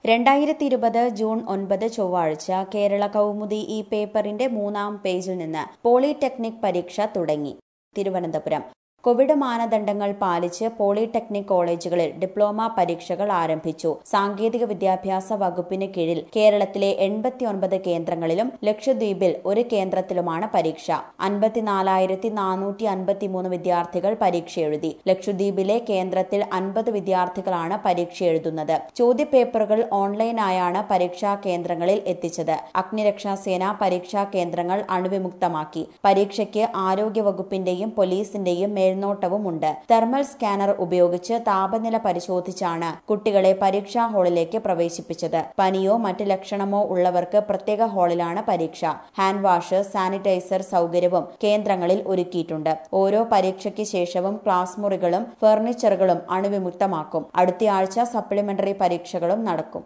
രണ്ടായിരത്തി ഇരുപത് ജൂൺ ഒൻപത് ചൊവ്വാഴ്ച കേരള കൗമുദി ഈ പേപ്പറിന്റെ മൂന്നാം പേജിൽ നിന്ന് പോളിടെക്നിക് പരീക്ഷ തുടങ്ങി തിരുവനന്തപുരം കോവിഡ് മാനദണ്ഡങ്ങൾ പാലിച്ച് പോളിടെക്നിക് കോളേജുകളിൽ ഡിപ്ലോമ പരീക്ഷകൾ ആരംഭിച്ചു സാങ്കേതിക വിദ്യാഭ്യാസ വകുപ്പിന് കീഴിൽ കേരളത്തിലെ എൺപത്തിയൊൻപത് കേന്ദ്രങ്ങളിലും ലക്ഷദ്വീപിൽ ഒരു കേന്ദ്രത്തിലുമാണ് പരീക്ഷ അൻപത്തിനാലായിരത്തി നാനൂറ്റി അൻപത്തിമൂന്ന് വിദ്യാർത്ഥികൾ പരീക്ഷ എഴുതി ലക്ഷദ്വീപിലെ കേന്ദ്രത്തിൽ അൻപത് വിദ്യാർത്ഥികളാണ് പരീക്ഷ എഴുതുന്നത് ചോദ്യപേപ്പറുകൾ ഓൺലൈനായാണ് പരീക്ഷാ കേന്ദ്രങ്ങളിൽ എത്തിച്ചത് അഗ്നിരക്ഷാസേന പരീക്ഷാ കേന്ദ്രങ്ങൾ അണുവിമുക്തമാക്കി പരീക്ഷയ്ക്ക് ആരോഗ്യവകുപ്പിന്റെയും പോലീസിന്റെയും മേൽനോട്ടവുമുണ്ട് തെർമൽ സ്കാനർ ഉപയോഗിച്ച് താപനില പരിശോധിച്ചാണ് കുട്ടികളെ പരീക്ഷാ ഹാളിലേക്ക് പ്രവേശിപ്പിച്ചത് പനിയോ മറ്റ് ലക്ഷണമോ ഉള്ളവർക്ക് പ്രത്യേക ഹാളിലാണ് പരീക്ഷ ഹാൻഡ് വാഷ് സാനിറ്റൈസർ സൗകര്യവും കേന്ദ്രങ്ങളിൽ ഒരുക്കിയിട്ടുണ്ട് ഓരോ പരീക്ഷയ്ക്ക് ശേഷവും ക്ലാസ് മുറികളും ഫർണിച്ചറുകളും അണുവിമുക്തമാക്കും അടുത്തയാഴ്ച സപ്ലിമെന്ററി പരീക്ഷകളും നടക്കും